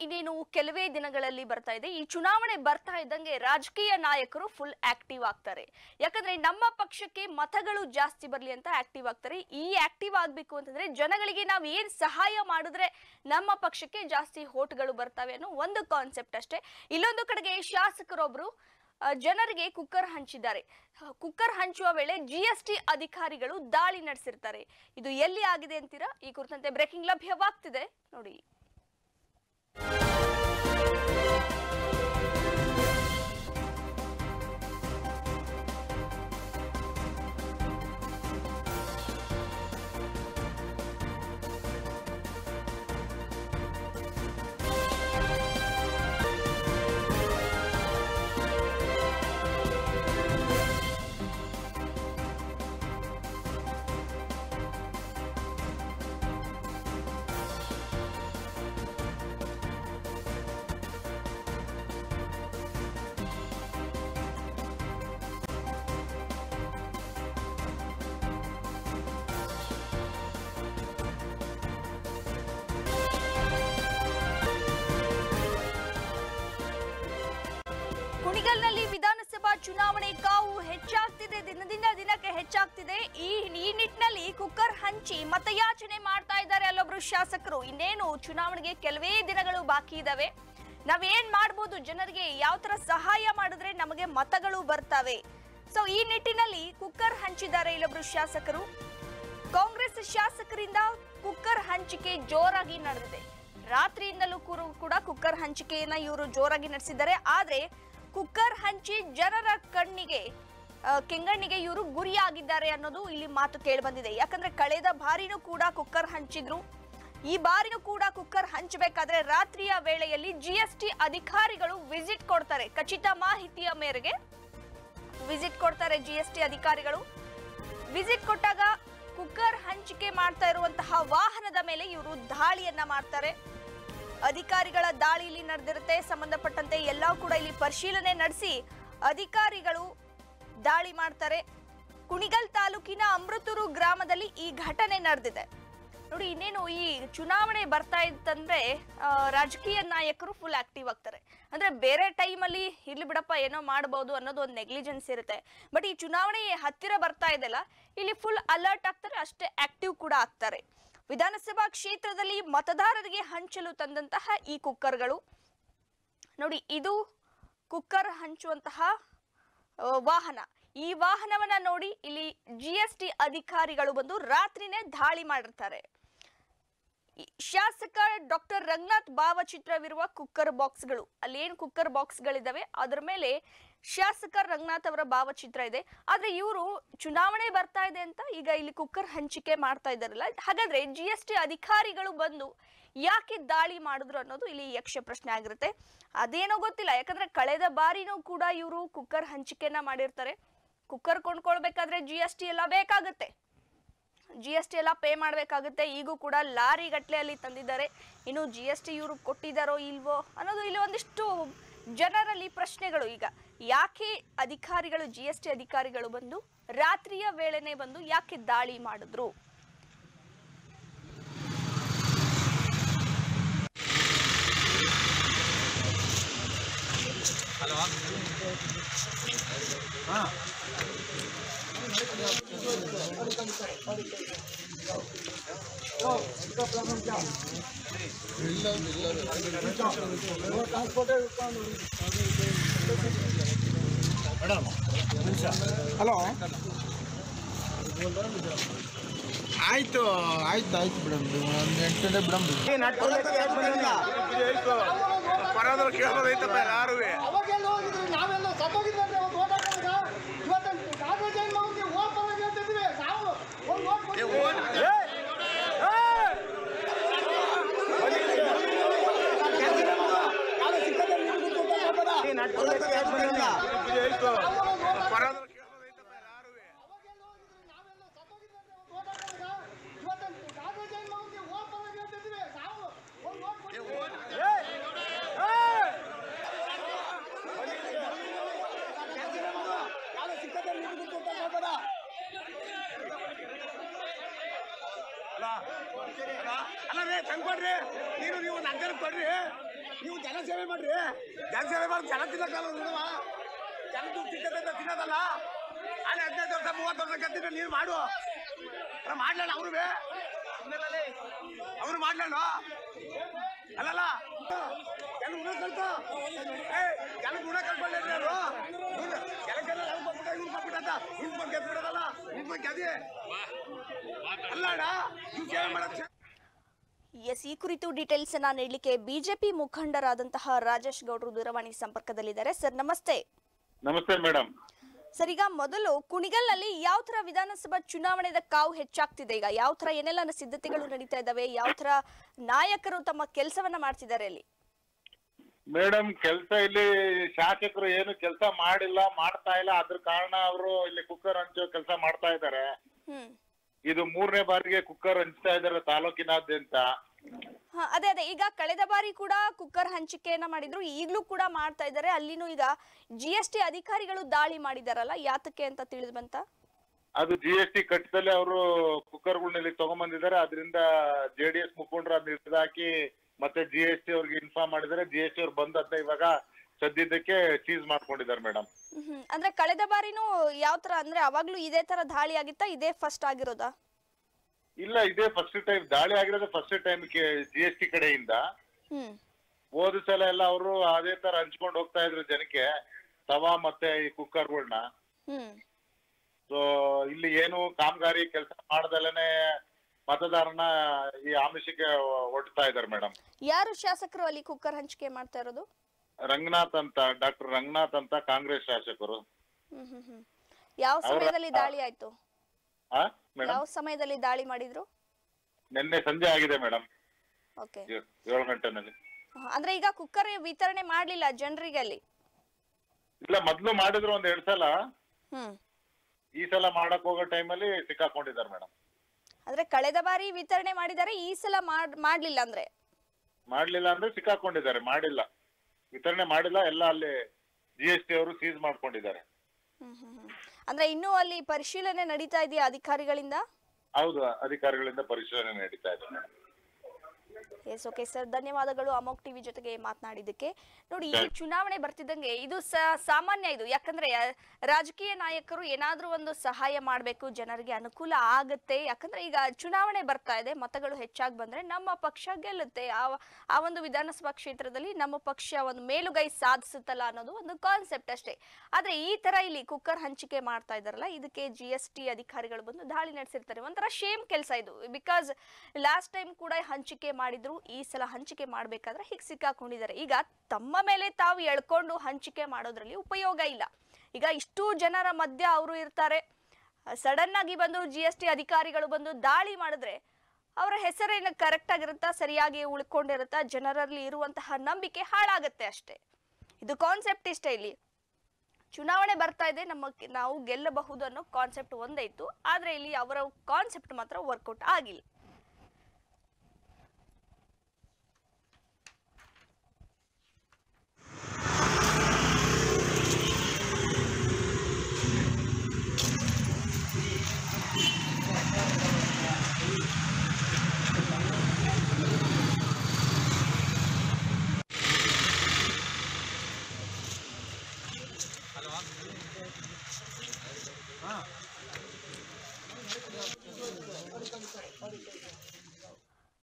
ಇನ್ನೇನು ಕೆಲವೇ ದಿನಗಳಲ್ಲಿ ಬರ್ತಾ ಇದೆ ಈ ಚುನಾವಣೆ ಬರ್ತಾ ಇದ್ದಂಗೆ ರಾಜಕೀಯ ನಾಯಕರು ಫುಲ್ ಆಕ್ಟಿವ್ ಆಗ್ತಾರೆ ಯಾಕಂದ್ರೆ ನಮ್ಮ ಪಕ್ಷಕ್ಕೆ ಮತಗಳು ಜಾಸ್ತಿ ಬರಲಿ ಅಂತ ಆಕ್ಟಿವ್ ಆಗ್ತಾರೆ ಈ ಆಕ್ಟಿವ್ ಆಗ್ಬೇಕು ಅಂತಂದ್ರೆ ಜನಗಳಿಗೆ ನಾವು ಏನ್ ಸಹಾಯ ಮಾಡಿದ್ರೆ ನಮ್ಮ ಪಕ್ಷಕ್ಕೆ ಜಾಸ್ತಿ ಹೋಟ್ಗಳು ಬರ್ತವೆ ಅನ್ನೋ ಒಂದು ಕಾನ್ಸೆಪ್ಟ್ ಅಷ್ಟೇ ಇಲ್ಲೊಂದು ಕಡೆಗೆ ಶಾಸಕರೊಬ್ರು ಆ, ಜನರಿಗೆ ಕುಕ್ಕರ್ ಹಂಚಿದ್ದಾರೆ ಹ, ಕುಕ್ಕರ್ ಹಂಚುವ ವೇಳೆ ಜಿ ಎಸ್ ಟಿ ಅಧಿಕಾರಿಗಳು ದಾಳಿ ನಡೆಸಿರ್ತಾರೆ ಇದು ಎಲ್ಲಿ ಆಗಿದೆ ಅಂತೀರಾ ಈ ಕುರಿತಂತೆ ಬ್ರೇಕಿಂಗ್ ಲಭ್ಯವಾಗ್ತಿದೆ ನೋಡಿ ಕುಣಿಗಲ್ನಲ್ಲಿ ವಿಧಾನಸಭಾ ಚುನಾವಣೆ ಕಾವು ಹೆಚ್ಚಾಗ್ತಿದೆ ದಿನದಿಂದ ದಿನಕ್ಕೆ ಹೆಚ್ಚಾಗ್ತಿದೆ ಈ ಈ ನಿಟ್ಟಿನಲ್ಲಿ ಕುಕ್ಕರ್ ಹಂಚಿ ಮತಯಾಚನೆ ಮಾಡ್ತಾ ಇದ್ದಾರೆ ಅಲ್ಲೊಬ್ರು ಶಾಸಕರು ಇನ್ನೇನು ಚುನಾವಣೆಗೆ ಕೆಲವೇ ದಿನಗಳು ಬಾಕಿ ಇದಾವೆ ನಾವೇನ್ ಮಾಡ್ಬೋದು ಜನರಿಗೆ ಯಾವ ತರ ಸಹಾಯ ಮಾಡಿದ್ರೆ ನಮಗೆ ಮತಗಳು ಬರ್ತವೆ ಸೊ ಈ ನಿಟ್ಟಿನಲ್ಲಿ ಕುಕ್ಕರ್ ಹಂಚಿದ್ದಾರೆ ಇಲ್ಲೊಬ್ರು ಶಾಸಕರು ಕಾಂಗ್ರೆಸ್ ಶಾಸಕರಿಂದ ಕುಕ್ಕರ್ ಹಂಚಿಕೆ ಜೋರಾಗಿ ನಡೆದಿದೆ ರಾತ್ರಿಯಿಂದಲೂ ಕೂರು- ಕೂಡ ಕುಕ್ಕರ್ ಹಂಚಿಕೆಯನ್ನ ಇವರು ಜೋರಾಗಿ ನಡೆಸಿದ್ದಾರೆ ಆದ್ರೆ ಕುಕ್ಕರ್ ಹಂಚಿ ಜನರ ಕಣ್ಣಿಗೆ ಆ, ಕೆಂಗಣ್ಣಿಗೆ ಇವರು ಗುರಿಯಾಗಿದ್ದಾರೆ ಅನ್ನೋದು ಇಲ್ಲಿ ಮಾತು ಕೇಳಿ ಬಂದಿದೆ ಯಾಕಂದ್ರೆ ಕಳೆದ ಬಾರಿನೂ ಕೂಡ ಕುಕ್ಕರ್ ಹಂಚಿದ್ರು ಈ ಬಾರಿನೂ ಕೂಡ ಕುಕ್ಕರ್ ಹಂಚಬೇಕಾದ್ರೆ ರಾತ್ರಿಯ ವೇಳೆಯಲ್ಲಿ ಜಿ ಎಸ್ ಟಿ ಅಧಿಕಾರಿಗಳು ವಿಸಿಟ್ ಕೊಡ್ತಾರೆ ಖಚಿತ ಮಾಹಿತಿಯ ಮೇರೆಗೆ ವಿಸಿಟ್ ಕೊಡ್ತಾರೆ ಜಿ ಎಸ್ ಟಿ ಅಧಿಕಾರಿಗಳು ವಿಸಿಟ್ ಕೊಟ್ಟಾಗ ಕುಕ್ಕರ್ ಹಂಚಿಕೆ ಮಾಡ್ತಾ ಇರುವಂತಹ ವಾಹನದ ಮೇಲೆ ಇವರು ದಾಳಿಯನ್ನ ಮಾಡ್ತಾರೆ ಅಧಿಕಾರಿಗಳ ದಾಳಿ ಇಲ್ಲಿ ನಡೆದಿರುತ್ತೆ ಸಂಬಂಧಪಟ್ಟಂತೆ ಎಲ್ಲವೂ ಕೂಡ ಇಲ್ಲಿ ಪರಿಶೀಲನೆ ನಡೆಸಿ ಅಧಿಕಾರಿಗಳು ದಾಳಿ ಮಾಡ್ತಾರೆ ಕುಣಿಗಲ್ ತಾಲೂಕಿನ ಅಮೃತೂರು ಗ್ರಾಮದಲ್ಲಿ ಈ ಘಟನೆ ನಡೆದಿದೆ ನೋಡಿ ಇನ್ನೇನು ಈ ಚುನಾವಣೆ ಬರ್ತಾ ಇತ್ತಂದ್ರೆ ಆ, ರಾಜಕೀಯ ನಾಯಕರು ಫುಲ್ ಆಕ್ಟಿವ್ ಆಗ್ತಾರೆ ಅಂದ್ರೆ ಬೇರೆ ಟೈಮಲ್ಲಿ ಇರ್ಲಿ ಬಿಡಪ್ಪ ಏನೋ ಮಾಡಬಹುದು ಅನ್ನೋದು ಒಂದು ನೆಗ್ಲಿಜೆನ್ಸ್ ಇರುತ್ತೆ ಬಟ್ ಈ ಚುನಾವಣೆ ಹತ್ತಿರ ಬರ್ತಾ ಇದೆಲ್ಲ ಇಲ್ಲಿ ಫುಲ್ ಅಲರ್ಟ್ ಆಗ್ತಾರೆ ಅಷ್ಟೇ ಆಕ್ಟಿವ್ ಕೂಡ ಆಗ್ತಾರೆ ವಿಧಾನಸಭಾ ಕ್ಷೇತ್ರದಲ್ಲಿ ಮತದಾರರಿಗೆ ಹಂಚಲು ತಂದಂತಹ ಈ ಕುಕ್ಕರ್ಗಳು ನೋಡಿ ಇದು ಕುಕ್ಕರ್ ಹಂಚುವಂತಹ ಆ, ವಾಹನ ಈ ವಾಹನವನ್ನ ನೋಡಿ ಇಲ್ಲಿ ಜಿ ಎಸ್ ಟಿ ಅಧಿಕಾರಿಗಳು ಬಂದು ರಾತ್ರಿನೇ ದಾಳಿ ಮಾಡಿರ್ತಾರೆ ಈ ಶಾಸಕ ಡಾಕ್ಟರ್ ರಂಗನಾಥ್ ಭಾವಚಿತ್ರವಿರುವ ಕುಕ್ಕರ್ ಬಾಕ್ಸ್ಗಳು ಅಲ್ಲಿ ಏನು ಕುಕ್ಕರ್ ಬಾಕ್ಸ್ಗಳಿದಾವೆ ಅದರ ಮೇಲೆ ಶಾಸಕ ರಂಗನಾಥ್ ಅವರ ಭಾವಚಿತ್ರ ಇದೆ ಆದ್ರೆ ಇವರು ಚುನಾವಣೆ ಬರ್ತಾ ಇದೆ ಅಂತ ಈಗ ಇಲ್ಲಿ ಕುಕ್ಕರ್ ಹಂಚಿಕೆ ಮಾಡ್ತಾ ಇದ್ದಾರಲ್ಲ ಹಾಗಾದ್ರೆ ಜಿ ಎಸ್ ಟಿ ಅಧಿಕಾರಿಗಳು ಬಂದು ಯಾಕೆ ದಾಳಿ ಮಾಡಿದ್ರು ಅನ್ನೋದು ಇಲ್ಲಿ ಯಕ್ಷ ಪ್ರಶ್ನೆ ಆಗಿರುತ್ತೆ ಅದೇನೋ ಗೊತ್ತಿಲ್ಲ ಯಾಕಂದ್ರೆ ಕಳೆದ ಬಾರಿನೂ ಕೂಡ ಇವರು ಕುಕ್ಕರ್ ಹಂಚಿಕೆನ ಮಾಡಿರ್ತಾರೆ ಕುಕ್ಕರ್ ಕೊಂಡ್ಕೊಳ್ಬೇಕಾದ್ರೆ ಜಿ ಎಸ್ ಟಿ ಎಲ್ಲ ಬೇಕಾಗುತ್ತೆ ಜಿ ಎಸ್ ಟಿ ಎಲ್ಲ ಪೇ ಮಾಡಬೇಕಾಗುತ್ತೆ ಈಗೂ ಕೂಡ ಲಾರಿ ಗಟ್ಟಲೆ ಅಲ್ಲಿ ತಂದಿದ್ದಾರೆ ಇನ್ನು ಜಿ ಎಸ್ ಟಿ ಇವರು ಕೊಟ್ಟಿದ್ದಾರೋ ಇಲ್ವೋ ಅನ್ನೋದು ಇಲ್ಲಿ ಒಂದಿಷ್ಟು ಜನರಲ್ಲಿ ಪ್ರಶ್ನೆಗಳು ಈಗ ಯಾಕೆ ಅಧಿಕಾರಿಗಳು ಜಿ ಎಸ್ ಟಿ ಅಧಿಕಾರಿಗಳು ಬಂದು ರಾತ್ರಿಯ ವೇಳೆನೆ ಬಂದು ಯಾಕೆ ದಾಳಿ ಮಾಡಿದ್ರು ಹಲೋ ಆಯ್ತು ಆಯ್ತು ಆಯ್ತು ಬಿಡಮ್ ಒಂದು ಎಂಟು ಗಂಟೆ ಬಿಡಮ್ ಬರೋದ್ರ ಕೇಳೋದೈತಪ್ಪ ಯಾರು ಅವಾಗೆಲ್ಲ ಹೋಗಿದ್ರಿ ನಾವೆಲ್ಲ ಸತ್ತೋಗಿದ್ವಿ ಒಂದು ಓಟ್ ಹಾಕಿದಾಗ ಇವತ್ತು ಕಾಂಗ್ರೆಸ್ ಏನು ಹೋಗಿ ಓಟ್ ಬರೋದು ಹೇಳ್ತಿದ್ವಿ ನಾವು ಒಂದು ಓಟ್ ಕೊಡ್ತೀವಿ. ಬರೋದ್ರ ಕೇಳೋದೈತಪ್ಪ ಯಾರು ಅವಾಗೆಲ್ಲ ಹೋಗಿದ್ರಿ ನಾವೆಲ್ಲ ಸತ್ತೋಗಿದ್ವಿ ಒಂದು ಓಟ್ ಹಾಕಿದಾಗ ಇವತ್ತು ಕಾಂಗ್ರೆಸ್ ಏನು ಹೋಗಿ ಓಟ್ ಬರೋದು ಹೇಳ್ತಿದ್ವಿ ನಾವು ಒಂದು ಓಟ್ ಕೊಡ್ತೀವಿ. ಅಲ್ಲ ರೀ ತಂಗ್ ಕೊಡ್ರಿ ನೀನು ನೀವು ಒಂದು ಅಂಕಲ್ ಕೊಡ್ರಿ ನೀವು ಜನ ಸೇವೆ ಮಾಡ್ರಿ ಜನ ಸೇವೆ ಮಾಡಿ ಜನ ತಿನ್ನಕ್ಕಲ್ಲ ನೋಡುವ ಜನ ದುಡ್ಡು ತಿನ್ನೋದಂತ ತಿನ್ನೋದಲ್ಲ ಅಲ್ಲಿ ಹದಿನೈದು ವರ್ಷ ಮೂವತ್ತು ವರ್ಷ ಗದ್ದಿನ ನೀನು ಮಾಡು ಅಲ್ಲ ಮಾಡ್ಲಲ್ಲ ಅವ್ರು ಅವ್ರು ಮಾಡ್ಲಲ್ಲ ಅಲ್ಲಲ್ಲ ಜನ ಗುಣ ಕಲ್ತು ಏ ಜನ ಗುಣ ಕಲ್ಕೊಳ್ಳಿ ಅವರು ಜನಕ್ಕೆಲ್ಲ ನಾವು ಬಂದ್ಬಿಟ್ಟ ಇವ್ರು ಬಂದ್ಬಿಟ್ಟಂತ ಇವ್ರು ಬಂದು ಗೆದ್ಬಿಡೋದಲ್ಲ ಇವ್ರು ಬಂದು ಗೆದ್ದಿ ಅಲ್ಲಣ್ಣ ನೀವು ಸೇವೆ ಮಾಡೋದು ಎಸ್ ಈ ಕುರಿತು ಡೀಟೇಲ್ಸ್ ಅನ್ನ ನೀಡಲಿಕ್ಕೆ ಬಿಜೆಪಿ ಮುಖಂಡರಾದಂತಹ ರಾಜೇಶ್ ಗೌಡ್ರು ದೂರವಾಣಿ ಸಂಪರ್ಕದಲ್ಲಿದ್ದಾರೆ ಸರ್ ನಮಸ್ತೆ ನಮಸ್ತೆ ಮೇಡಮ್ ಸರ್ ಈಗ ಮೊದಲು ಕುಣಿಗಲ್ನಲ್ಲಿ ಯಾವ ತರ ವಿಧಾನಸಭಾ ಚುನಾವಣೆದ ಕಾವು ಹೆಚ್ಚಾಗ್ತಿದೆ ಈಗ ಯಾವ ತರ ಏನೆಲ್ಲ ಸಿದ್ಧತೆಗಳು ನಡೀತಾ ಇದಾವೆ ಯಾವ ತರ ನಾಯಕರು ತಮ್ಮ ಕೆಲಸವನ್ನ ಮಾಡ್ತಿದ್ದಾರೆ ಅಲ್ಲಿ ಮೇಡಮ್ ಕೆಲಸ ಇಲ್ಲಿ ಶಾಸಕರು ಏನು ಕೆಲಸ ಮಾಡಿಲ್ಲ ಮಾಡ್ತಾ ಇಲ್ಲ ಅದ್ರ ಕಾರಣ ಅವರು ಇಲ್ಲಿ ಕುಕ್ಕರ್ ಹಂಚೋ ಕೆಲಸ ಮಾಡ್ತಾ ಇದ್ದಾರೆ ಹ್ಮ್ ಇದು ಮೂರನೇ ಬಾರಿಗೆ ಕುಕ್ಕರ್ ಹಂಚ್ತಾ ಇದ್ದಾರೆ ತಾಲೂಕಿನಾದ್ಯಂತ ಹಾ ಅದೇ ಅದೇ ಈಗ ಕಳೆದ ಬಾರಿ ಕೂಡ ಕುಕ್ಕರ್ ಹಂಚಿಕೆಯನ್ನ ಮಾಡಿದ್ರು ಈಗಲೂ ಕೂಡ ಮಾಡ್ತಾ ಇದ್ದಾರೆ ಅಲ್ಲಿನೂ ಈಗ ಜಿ ಎಸ್ ಟಿ ಅಧಿಕಾರಿಗಳು ದಾಳಿ ಮಾಡಿದಾರಲ್ಲ ಯಾತಕ್ಕೆ ಅಂತ ತಿಳಿದು ಬಂತ ಅದು ಜಿ ಎಸ್ ಟಿ ಕಟ್ಟದಲ್ಲೇ ಅವರು ಕುಕ್ಕರ್ಗಳನ್ನ ಇಲ್ಲಿ ತಗೊಂಡ್ಬಂದಿದ್ದಾರೆ ಅದರಿಂದ ಜೆ ಡಿ ಎಸ್ ಮುಖಂಡರು ಅದನ್ನ ಹಿಡಿದು ಹಾಕಿ ಮತ್ತೆ ಜಿ ಎಸ್ ಟಿ ಅವ್ರಿಗೆ ಇನ್ಫಾರ್ಮ್ ಮಾಡಿದ್ದಾರೆ ಜಿ ಎಸ್ ಟಿ ಅವ್ರು ಬಂದದ್ನ ಇವಾಗ ಸದ್ಯದಕ್ಕೆ ಸೀಸ್ ಮಾಡ್ಕೊಂಡಿದ್ದಾರೆ ಮೇಡಮ್ ಹ್ಮ್ ಅಂದ್ರೆ ಕಳೆದ ಬಾರಿನೂ ಯಾವ ತರ ಅಂದ್ರೆ ಅವಾಗ್ಲೂ ಇದೇ ತರ ದಾಳಿ ಆಗಿತ್ತಾ ಇದೇ ಫಸ್ಟ್ ಆಗಿರೋದಾ ಇಲ್ಲ ಇದೇ ಫಸ್ಟ್ ಟೈಮ್ ದಾಳಿ ಆಗಿರೋದು first time G S T ಕಡೆಯಿಂದ ಹ್ಮ್ ಹೋದ ಸಲ ಎಲ್ಲ ಅವರು ಅದೇ ತರ ಹಂಚ್ಕೊಂಡು ಹೋಗ್ತಾ ಇದ್ರು ಜನಕ್ಕೆ ತವಾ ಮತ್ತೆ ಈ ಕುಕ್ಕರ್ಗಳನ್ನ ಹ್ಮ್ ಸೊ ಇಲ್ಲಿ ಏನು ಕಾಮಗಾರಿ ಕೆಲಸ ಮಾಡ್ದಲೇನೆ ಮತದಾರನ ಈ ಆಮಿಷಕ್ಕೆ ಒಡ್ತಾ ಇದ್ದಾರೆ ಮೇಡಮ್ ಯಾರು ಶಾಸಕರು ಅಲ್ಲಿ ಕುಕ್ಕರ್ ಹಂಚಿಕೆ ಮಾಡ್ತಾ ಇರೋದು ರಂಗನಾಥ್ ಅಂತ ಡಾಕ್ಟರ್ ರಂಗನಾಥ್ ಅಂತ ಕಾಂಗ್ರೆಸ್ ಶಾಸಕರು ಹ್ಮ್ ಹ್ಮ್ ಹ್ಮ್ ಯಾವ ಅವ್ರ- ಸಮಯದಲ್ಲಿ ದಾಳಿ ಆಯ್ತು ಆ ಮೇಡಮ್ ಯಾವ ಸಮಯದಲ್ಲಿ ದಾಳಿ ಮಾಡಿದ್ರು ನಿನ್ನೆ ಸಂಜೆ ಆಗಿದೆ ಮೇಡಮ್ ಓಕೆ ಏಳು ಗಂಟೆನಲ್ಲಿ ಅಂದ್ರೆ ಈಗ ಕುಕ್ಕರ್ ವಿತರಣೆ ಮಾಡ್ಲಿಲ್ಲ ಜನರಿಗೆ ಅಲ್ಲಿ ಇಲ್ಲ ಮೊದ್ಲು ಮಾಡಿದ್ರು ಒಂದ್ ಎರಡ್ ಸಲ ಹ್ಮ್ ಈ ಸಲ ಮಾಡಕ್ ಹೋಗೋ ಟೈಮಲ್ಲಿ ಸಿಕ್ಕಾಕೊಂಡಿದ್ದಾರೆ ಮೇಡಮ್ ಅಂದ್ರೆ ಕಳೆದ ಬಾರಿ ವಿತರಣೆ ಮಾಡಿದ್ದಾರೆ ಈ ಸಲ ಮಾಡ್ ಮಾಡ್ಲಿಲ್ಲ ಅಂದ್ರೆ ಮಾಡ್ಲಿಲ್ಲ ಅಂದ್ರೆ ಸಿಕ್ಕಾಕೊಂಡಿದ್ದಾರೆ ಮಾಡಿಲ್ಲ ವಿತರಣೆ ಮಾಡಿಲ್ಲ ಎಲ್ಲ ಅಲ್ಲಿ ಜಿ ಎಸ್ ಟಿ ಅವರು ಸೀಸ್ ಮಾಡ್ಕೊಂಡಿದ್ದಾರೆ ಹ್ಮ್ ಹ್ಮ್ ಹ್ಮ್. ಅಂದ್ರೆ ಇನ್ನೂ ಅಲ್ಲಿ ಪರಿಶೀಲನೆ ನಡೀತಾ ಇದೆಯಾ ಅಧಿಕಾರಿಗಳಿಂದ ಹೌದು ಅಧಿಕಾರಿಗಳಿಂದ ಪರಿಶೀಲನೆ ನಡೀತಾ ಇದೆ ಮೇಡಮ್ ಎಸ್ ಓಕೆ ಸರ್ ಧನ್ಯವಾದಗಳು ಅಮೋಕ್ ಟಿವಿ ಜೊತೆಗೆ ಮಾತನಾಡಿದ್ದಕ್ಕೆ ನೋಡಿ ಈ ಚುನಾವಣೆ ಬರ್ತಿದ್ದಂಗೆ ಇದು ಸ- ಸಾಮಾನ್ಯ ಇದು ಯಾಕಂದ್ರೆ ಆ, ರಾಜಕೀಯ ನಾಯಕರು ಏನಾದ್ರೂ ಒಂದು ಸಹಾಯ ಮಾಡಬೇಕು ಜನರಿಗೆ ಅನುಕೂಲ ಆಗತ್ತೆ ಯಾಕಂದ್ರೆ ಈಗ ಚುನಾವಣೆ ಬರ್ತಾ ಇದೆ ಮತಗಳು ಹೆಚ್ಚಾಗಿ ಬಂದ್ರೆ ನಮ್ಮ ಪಕ್ಷ ಗೆಲ್ಲುತ್ತೆ ಆ ಆ ಒಂದು ವಿಧಾನಸಭಾ ಕ್ಷೇತ್ರದಲ್ಲಿ ನಮ್ಮ ಪಕ್ಷ ಒಂದು ಮೇಲುಗೈ ಸಾಧಿಸುತ್ತಲ್ಲ ಅನ್ನೋದು ಒಂದು ಕಾನ್ಸೆಪ್ಟ್ ಅಷ್ಟೇ ಆದ್ರೆ ಈ ತರ ಇಲ್ಲಿ ಕುಕ್ಕರ್ ಹಂಚಿಕೆ ಮಾಡ್ತಾ ಇದಾರಲ್ಲ ಇದಕ್ಕೆ ಜಿ ಎಸ್ ಟಿ ಅಧಿಕಾರಿಗಳು ಬಂದು ದಾಳಿ ನಡೆಸಿರ್ತಾರೆ ಒಂಥರ ಶೇಮ್ ಕೆಲಸ ಇದು ಬಿಕಾಸ್ ಲಾಸ್ಟ್ ಟೈಮ್ ಕೂಡ ಹಂಚಿಕೆ ಮಾಡಿದ್ರು ಈ ಸಲ ಹಂಚಿಕೆ ಮಾಡ್ಬೇಕಾದ್ರೆ ಹೀಗೆ ಸಿಕ್ಕಾಕೊಂಡಿದ್ದಾರೆ ಈಗ ತಮ್ಮ ಮೇಲೆ ತಾವು ಎಳ್ಕೊಂಡು ಹಂಚಿಕೆ ಮಾಡೋದ್ರಲ್ಲಿ ಉಪಯೋಗ ಇಲ್ಲ ಈಗ ಇಷ್ಟು ಜನರ ಮಧ್ಯ ಅವರು ಇರ್ತಾರೆ ಸಡನ್ ಆಗಿ ಬಂದು ಜಿ ಎಸ್ ಟಿ ಅಧಿಕಾರಿಗಳು ಬಂದು ದಾಳಿ ಮಾಡಿದ್ರೆ ಅವರ ಹೆಸರೇನು ಕರೆಕ್ಟ್ ಆಗಿರುತ್ತಾ ಸರಿಯಾಗಿ ಉಳ್ಕೊಂಡಿರುತ್ತಾ ಜನರಲ್ಲಿ ಇರುವಂತಹ ನಂಬಿಕೆ ಹಾಳಾಗತ್ತೆ ಅಷ್ಟೇ ಇದು ಕಾನ್ಸೆಪ್ಟ್ ಇಷ್ಟೇ ಇಲ್ಲಿ ಚುನಾವಣೆ ಬರ್ತಾ ಇದೆ ನಮ್ಮ ನಾವು ಗೆಲ್ಲಬಹುದು ಅನ್ನೋ ಕಾನ್ಸೆಪ್ಟ್ ಒಂದೇ ಇತ್ತು ಆದ್ರೆ ಇಲ್ಲಿ ಅವರ ಕಾನ್ಸೆಪ್ಟ್ ಮಾತ್ರ ವರ್ಕೌಟ್ ಆಗಿಲ್ಲ